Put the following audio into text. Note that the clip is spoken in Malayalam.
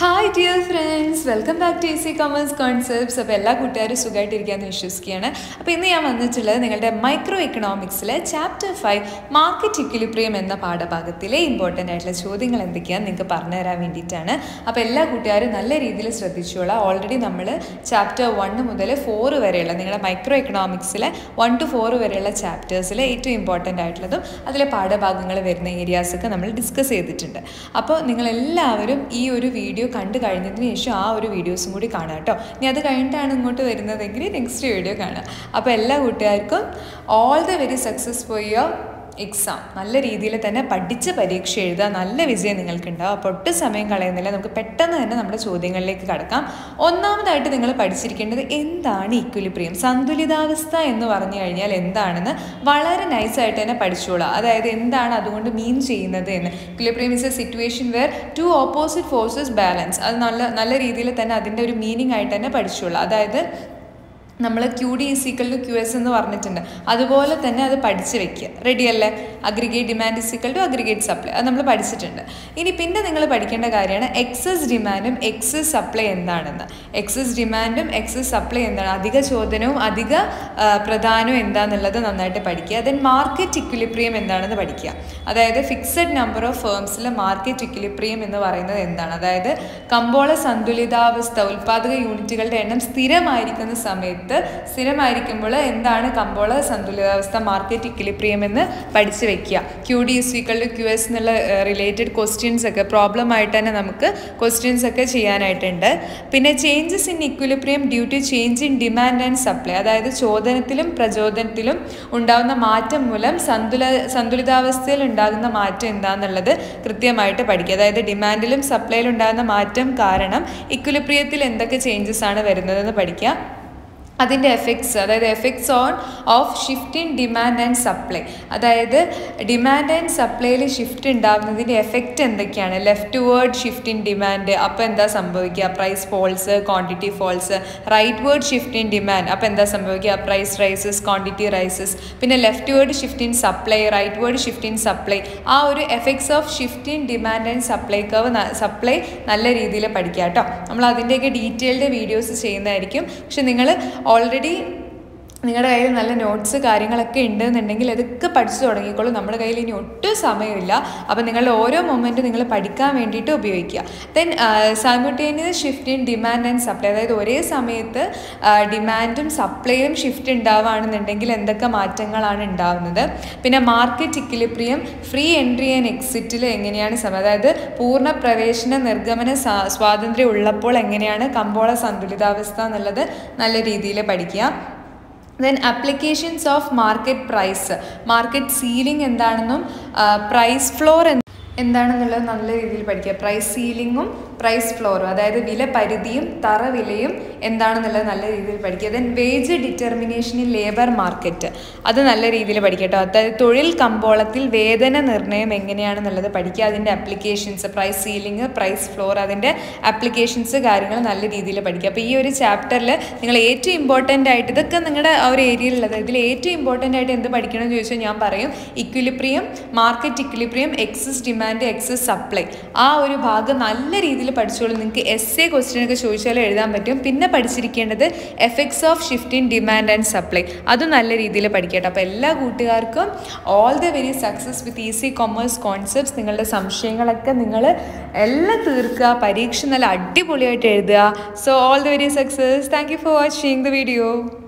hi dear friends welcome back to easy commerce concepts അപ്പോൾ എല്ലാ കൂട്ടുകാരും സുഖമായിട്ടിരിക്കാമെന്ന് വിശ്വസിക്കുകയാണ് അപ്പോൾ ഇന്ന് ഞാൻ വന്നിട്ടുള്ളത് നിങ്ങളുടെ മൈക്രോ എക്കണോമിക്സിലെ ചാപ്റ്റർ ഫൈവ് മാർക്കറ്റ് ഇക്വിലിബ്രിയം എന്ന പാഠഭാഗത്തിലെ ഇമ്പോർട്ടൻ്റ് ആയിട്ടുള്ള ചോദ്യങ്ങൾ എന്തൊക്കെയാണെന്ന് നിങ്ങൾക്ക് പറഞ്ഞു തരാൻ വേണ്ടിയിട്ടാണ് അപ്പോൾ എല്ലാ കൂട്ടുകാരും നല്ല രീതിയിൽ ശ്രദ്ധിച്ചോളാം ഓൾറെഡി നമ്മൾ ചാപ്റ്റർ വണ്ണ് മുതൽ ഫോർ വരെയുള്ള നിങ്ങളുടെ മൈക്രോ എക്കണോമിക്സിലെ വൺ ടു ഫോർ വരെയുള്ള ചാപ്റ്റേഴ്സിലെ ഏറ്റവും ഇമ്പോർട്ടൻ്റ് ആയിട്ടുള്ളതും അതിലെ പാഠഭാഗങ്ങൾ വരുന്ന ഏരിയാസൊക്കെ നമ്മൾ ഡിസ്കസ് ചെയ്തിട്ടുണ്ട് അപ്പോൾ നിങ്ങളെല്ലാവരും ഈ ഒരു വീഡിയോ കണ്ടു കഴിഞ്ഞതിന് ശേഷം ആ ഒരു വീഡിയോസും കൂടി കാണാം കേട്ടോ ഇനി അത് കഴിഞ്ഞിട്ടാണ് ഇങ്ങോട്ട് വരുന്നതെങ്കിൽ നെക്സ്റ്റ് വീഡിയോ കാണാം അപ്പോൾ എല്ലാ കൂട്ടുകാർക്കും all the very success for your exam നല്ല രീതിയിൽ തന്നെ പഠിച്ച പരീക്ഷ എഴുതുക നല്ല വിജയം നിങ്ങൾക്കുണ്ടാവും അപ്പോൾ ഒട്ടും സമയം കളയുന്നില്ല നമുക്ക് പെട്ടെന്ന് തന്നെ നമ്മുടെ ചോദ്യങ്ങളിലേക്ക് കടക്കാം ഒന്നാമതായിട്ട് നിങ്ങൾ പഠിച്ചിരിക്കേണ്ടത് എന്താണ് ഇക്വിലിബ്രിയം സന്തുലിതാവസ്ഥ എന്ന് പറഞ്ഞു കഴിഞ്ഞാൽ എന്താണെന്ന് വളരെ നൈസായിട്ട് തന്നെ പഠിച്ചോളാം അതായത് എന്താണ് അതുകൊണ്ട് മീൻ ചെയ്യുന്നത് എന്ന് equilibrium is a situation where two opposite forces balance അത് നല്ല നല്ല രീതിയിൽ തന്നെ അതിൻ്റെ ഒരു മീനിങ് ആയിട്ട് തന്നെ പഠിച്ചോളാം അതായത് നമ്മൾ Q D is equal to Q S എന്ന് പറഞ്ഞിട്ടുണ്ട് അതുപോലെ തന്നെ അത് പഠിച്ച് വെക്കുക റെഡി അല്ലേ aggregate demand is equal to aggregate supply അത് നമ്മൾ പഠിച്ചിട്ടുണ്ട് ഇനി പിന്നെ നിങ്ങൾ പഠിക്കേണ്ട കാര്യമാണ് എക്സസ് ഡിമാൻഡും എക്സസ് സപ്ലൈ എന്താണെന്ന് എക്സസ് ഡിമാൻഡും എക്സസ് സപ്ലൈ എന്താണ് അധിക ചോദനവും അധിക ആ, പ്രധാനവും എന്താണെന്നുള്ളത് നന്നായിട്ട് പഠിക്കുക ദെൻ മാർക്കറ്റ് ഇക്വിലിബ്രിയം എന്താണെന്ന് പഠിക്കുക അതായത് ഫിക്സഡ് നമ്പർ ഓഫ് ഫേംസിലെ മാർക്കറ്റ് ഇക്വിലിബ്രിയം എന്ന് പറയുന്നത് എന്താണ് അതായത് കമ്പോള സന്തുലിതാവസ്ഥ ഉൽപ്പാദക യൂണിറ്റുകളുടെ എണ്ണം സ്ഥിരമായിരിക്കുന്ന സമയത്ത് സ്ഥിരമായിരിക്കുമ്പോൾ എന്താണ് കമ്പോള സന്തുലിതാവസ്ഥ മാർക്കറ്റ് ഇക്വിലിബ്രിയം എന്ന് പഠിച്ചു വെക്കുക Q D is equal to Q S എന്നുള്ള റിലേറ്റഡ് ക്വസ്റ്റ്യൻസ് ഒക്കെ പ്രോബ്ലം ആയിട്ട് തന്നെ നമുക്ക് ക്വസ്റ്റ്യൻസ് ഒക്കെ ചെയ്യാനായിട്ടുണ്ട് പിന്നെ changes in equilibrium due to change in demand and supply അതായത് ചോദനത്തിലും പ്രചോദനത്തിലും ഉണ്ടാകുന്ന മാറ്റം മൂലം സന്തുല സന്തുലിതാവസ്ഥയിൽ ഉണ്ടാകുന്ന മാറ്റം എന്താണെന്നുള്ളത് കൃത്യമായിട്ട് പഠിക്കുക അതായത് ഡിമാൻഡിലും സപ്ലൈയിലും ഉണ്ടാകുന്ന മാറ്റം കാരണം ഇക്വിലിബ്രിയത്തിൽ എന്തൊക്കെ ചേഞ്ചസ് ആണ് വരുന്നതെന്ന് പഠിക്കുക അതിൻ്റെ എഫക്ട്സ് അതായത് effects on of shift in demand and supply അതായത് ഡിമാൻഡ് ആൻഡ് സപ്ലൈയിൽ ഷിഫ്റ്റ് ഉണ്ടാകുന്നതിൻ്റെ എഫക്റ്റ് എന്തൊക്കെയാണ് leftward shift in demand അപ്പോൾ എന്താ സംഭവിക്കുക price falls quantity falls rightward shift in demand അപ്പോൾ എന്താ സംഭവിക്കുക പ്രൈസ് റൈസസ് ക്വാണ്ടിറ്റി റൈസസ് പിന്നെ leftward shift in supply rightward shift in supply ആ ഒരു effects of shift in demand and supply curve supply നല്ല രീതിയിൽ പഠിക്കുക കേട്ടോ നമ്മൾ അതിൻ്റെയൊക്കെ ഡീറ്റെയിൽഡ് വീഡിയോസ് ചെയ്യുന്നതായിരിക്കും പക്ഷെ നിങ്ങൾ ഓൾറെഡി നിങ്ങളുടെ കയ്യിൽ നല്ല നോട്ട്സ് കാര്യങ്ങളൊക്കെ ഉണ്ടെന്നുണ്ടെങ്കിൽ അതൊക്കെ പഠിച്ചു തുടങ്ങിക്കോളൂ നമ്മുടെ കയ്യിൽ ഇനി ഒട്ടും സമയമില്ല അപ്പോൾ നിങ്ങളുടെ ഓരോ മൊമെൻറ്റ് നിങ്ങൾ പഠിക്കാൻ വേണ്ടിയിട്ട് ഉപയോഗിക്കുക then simultaneous shift in demand and supply അതായത് ഒരേ സമയത്ത് ഡിമാൻഡും സപ്ലൈയും ഷിഫ്റ്റ് ഉണ്ടാവുകയാണെന്നുണ്ടെങ്കിൽ എന്തൊക്കെ മാറ്റങ്ങളാണ് ഉണ്ടാവുന്നത് പിന്നെ market equilibrium free entry and എക്സിറ്റിൽ എങ്ങനെയാണ് സമയം അതായത് പൂർണ്ണ പ്രവേശന നിർഗമന സ്വാ- സ്വാതന്ത്ര്യം ഉള്ളപ്പോൾ എങ്ങനെയാണ് കമ്പോള സന്തുലിതാവസ്ഥ എന്നുള്ളത് നല്ല രീതിയിൽ പഠിക്കുക then applications of market price market ceiling എന്താണെന്നും പ്രൈസ് ഫ്ലോർ എന്താണെന്നുള്ളത് നല്ല രീതിയിൽ പഠിക്കുക പ്രൈസ് സീലിങ്ങും പ്രൈസ് ഫ്ലോറും അതായത് വില പരിധിയും തറ വിലയും എന്താണെന്നുള്ളത് നല്ല രീതിയിൽ പഠിക്കുക then wage determination in labour market അത് നല്ല രീതിയിൽ പഠിക്കുക കേട്ടോ അതായത് തൊഴിൽ കമ്പോളത്തിൽ വേതന നിർണ്ണയം എങ്ങനെയാണെന്നുള്ളത് പഠിക്കുക അതിൻ്റെ applications price ceiling price floor അതിൻ്റെ അപ്ലിക്കേഷൻസ് കാര്യങ്ങൾ നല്ല രീതിയിൽ പഠിക്കുക അപ്പോൾ ഈ ഒരു ചാപ്റ്ററിൽ നിങ്ങൾ ഏറ്റവും ഇമ്പോർട്ടൻ്റ് ആയിട്ട് ഇതൊക്കെ നിങ്ങളുടെ ആ ഒരു ഏരിയയിലുള്ളത് ഇതിൽ ഏറ്റവും ഇമ്പോർട്ടൻ്റ് ആയിട്ട് എന്ത് പഠിക്കണം എന്ന് ചോദിച്ചാൽ ഞാൻ പറയും equilibrium market equilibrium excess demand excess supply ആ ഒരു ഭാഗം നല്ല രീതിയിൽ പഠിച്ചോളൂ നിങ്ങൾക്ക് എസ് എ ക്വസ്റ്റ്യൻ ഒക്കെ ചോദിച്ചാൽ എഴുതാൻ പറ്റും പിന്നെ പഠിച്ചിരിക്കേണ്ടത് effects of shift in demand and supply അത് നല്ല രീതിയിൽ പഠിക്കട്ടെ അപ്പോൾ എല്ലാ കൂട്ടുകാർക്കും all the very success with easy commerce concepts നിങ്ങളുടെ സംശയങ്ങളൊക്കെ നിങ്ങൾ എല്ലാം തീർക്കുക പരീക്ഷ നല്ല അടിപൊളിയായിട്ട് എഴുതുക so all the very success thank you for watching the video